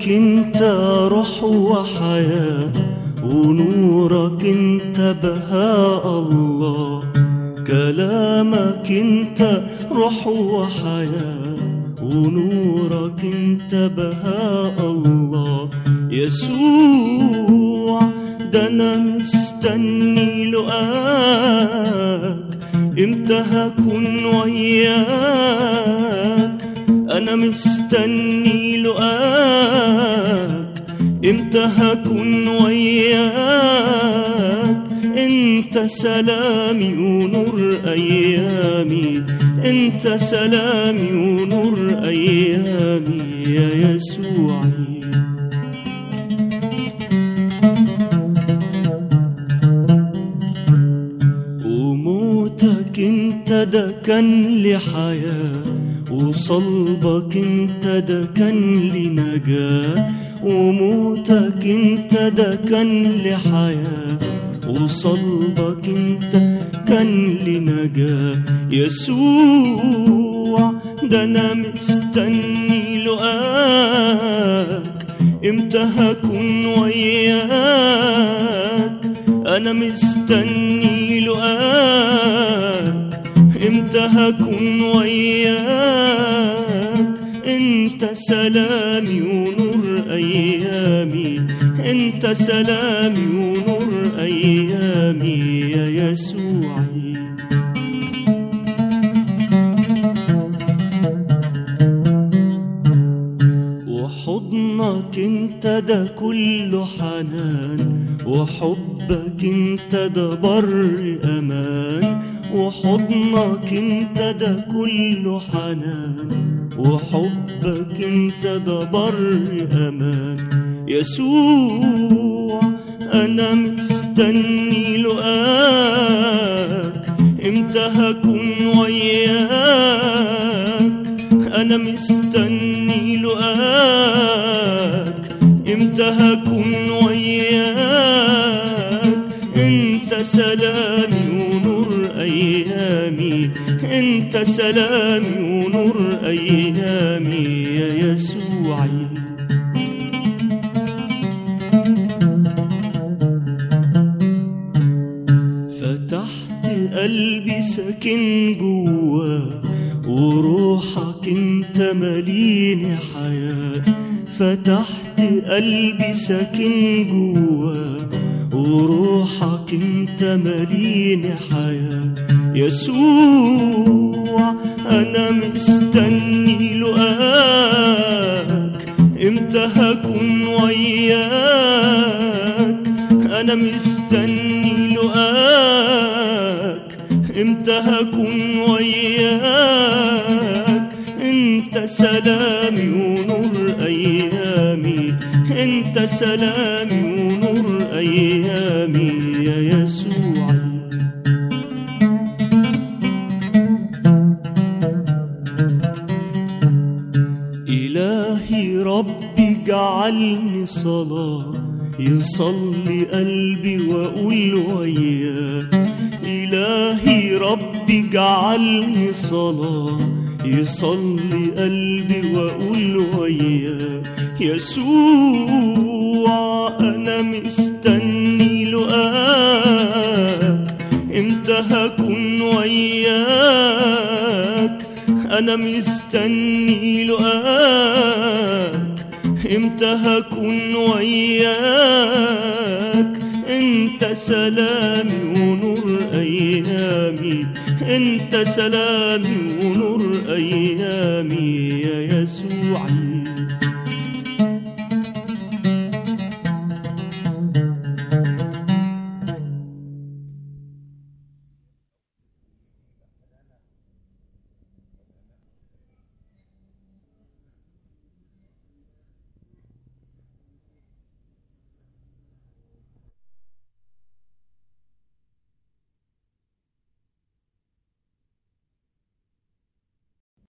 كلامك انت روح وحياة ونورك انت بهاء الله كلامك انت روح وحياة ونورك انت بهاء الله يسوع ده انا مستني لقاك امتى هكون وياك انا مستني لقاك امتى هكون وياك انت سلامي ونور ايامي انت سلامي ونور ايامي يا يسوعي وموتك انت ده كان لي حياة وصلبك انت ده كان لي نجاة وموتك انت ده كان لي حياة وصلبك انت كان لي نجاة يسوع ده انا مستني لقاك امتى هكون وياك انا مستني لقاك امتى هكون وياك انت سلامي ونور ايامي انت سلامي ونور ايامي يا يسوعي وحضنك انت ده كله حنان وحبك انت ده بر امان وحضنك انت ده كله حنان وحبك انت ده بر امان يسوع انا مستني لقاك امتى هكون وياك انا مستني لقاك امتى هكون وياك انت سلامي ونور ايامي انت سلامي ونور ايامي يا يسوعي فتحت قلبي ساكن جواه وروحك انت مليني حياة فتحت قلبي ساكن جواه وروحك انت مليني حياة يسوع انا مستني لقاك امتى هكون وياك انا مستني لقاك امتى هكون وياك انت سلامي ونور ايامي انت سلامي ونور ايامي يا يسوعي إلهي ربي جعلني صلاة يصلي قلبي وأقول وياه إلهي ربي جعلني صلاة يصلي قلبي وأقول وياه يسوع أنا مستني لقاك إمتى هكون وياك أنا مستني لقاك إمتى هكون وياك أنت سلامي ونور أيامي أنت سلامي ونور أيامي يا يسوعي